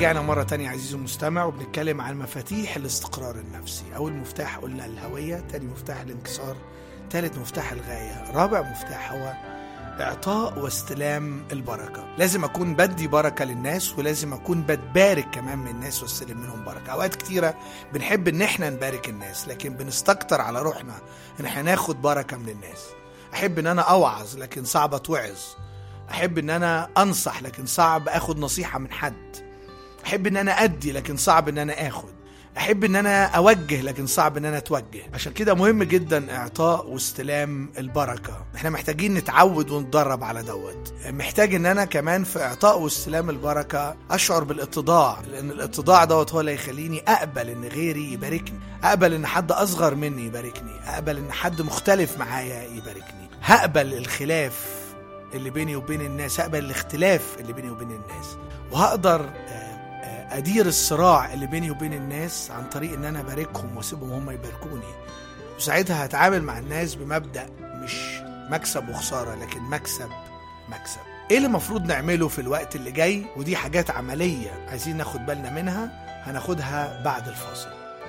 ورجعنا مرة تانية عزيزي المستمع وبنتكلم عن مفاتيح الاستقرار النفسي أول مفتاح قلنا الهوية تاني مفتاح الانكسار تالت مفتاح الغاية رابع مفتاح هو إعطاء واستلام البركة لازم أكون بدي بركة للناس ولازم أكون بتبارك كمان من الناس واستلم منهم بركة أوقات كتيرة بنحب إن إحنا نبارك الناس لكن بنستكتر على روحنا إن إحنا ناخد بركة من الناس أحب إن أنا أوعظ لكن صعب أتوعظ أحب إن أنا أنصح لكن صعب أخد نصيحة من حد احب ان انا ادي لكن صعب ان انا اخد احب ان انا اوجه لكن صعب ان انا اتوجه عشان كده مهم جدا اعطاء واستلام البركه احنا محتاجين نتعود ونتدرب على دوت محتاج ان انا كمان في اعطاء واستلام البركه اشعر بالاتضاع لان الاتضاع دوت هو اللي يخليني اقبل ان غيري يباركني اقبل ان حد اصغر مني يباركني اقبل ان حد مختلف معايا يباركني هقبل الخلاف اللي بيني وبين الناس هقبل الاختلاف اللي بيني وبين الناس وهقدر آه، آه، ادير الصراع اللي بيني وبين الناس عن طريق ان انا اباركهم واسيبهم هم يباركوني وساعتها هتعامل مع الناس بمبدا مش مكسب وخساره لكن مكسب مكسب ايه اللي المفروض نعمله في الوقت اللي جاي ودي حاجات عمليه عايزين ناخد بالنا منها هناخدها بعد الفاصل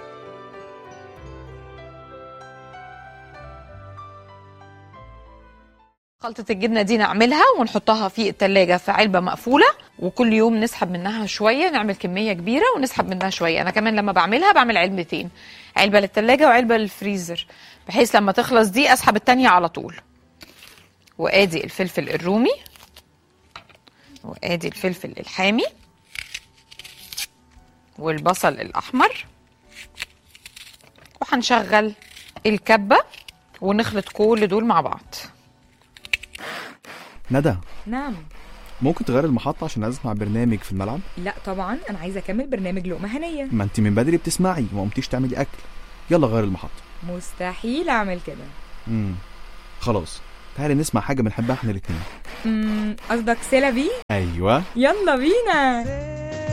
خلطة الجبنة دي نعملها ونحطها في التلاجة في علبة مقفولة وكل يوم نسحب منها شوية نعمل كمية كبيرة ونسحب منها شوية أنا كمان لما بعملها بعمل علبتين علبة للتلاجة وعلبة للفريزر بحيث لما تخلص دي أسحب التانية على طول وآدي الفلفل الرومي وآدي الفلفل الحامي والبصل الأحمر وهنشغل الكبة ونخلط كل دول مع بعض ندى نعم ممكن تغير المحطة عشان عايز اسمع برنامج في الملعب لا طبعا انا عايزه اكمل برنامج لقمه هنيه ما انت من بدري بتسمعي وما قمتيش تعملي اكل يلا غير المحطة مستحيل اعمل كده امم خلاص تعالي نسمع حاجة بنحبها احنا الاتنين أمم، قصدك سيلا بي ايوه يلا بينا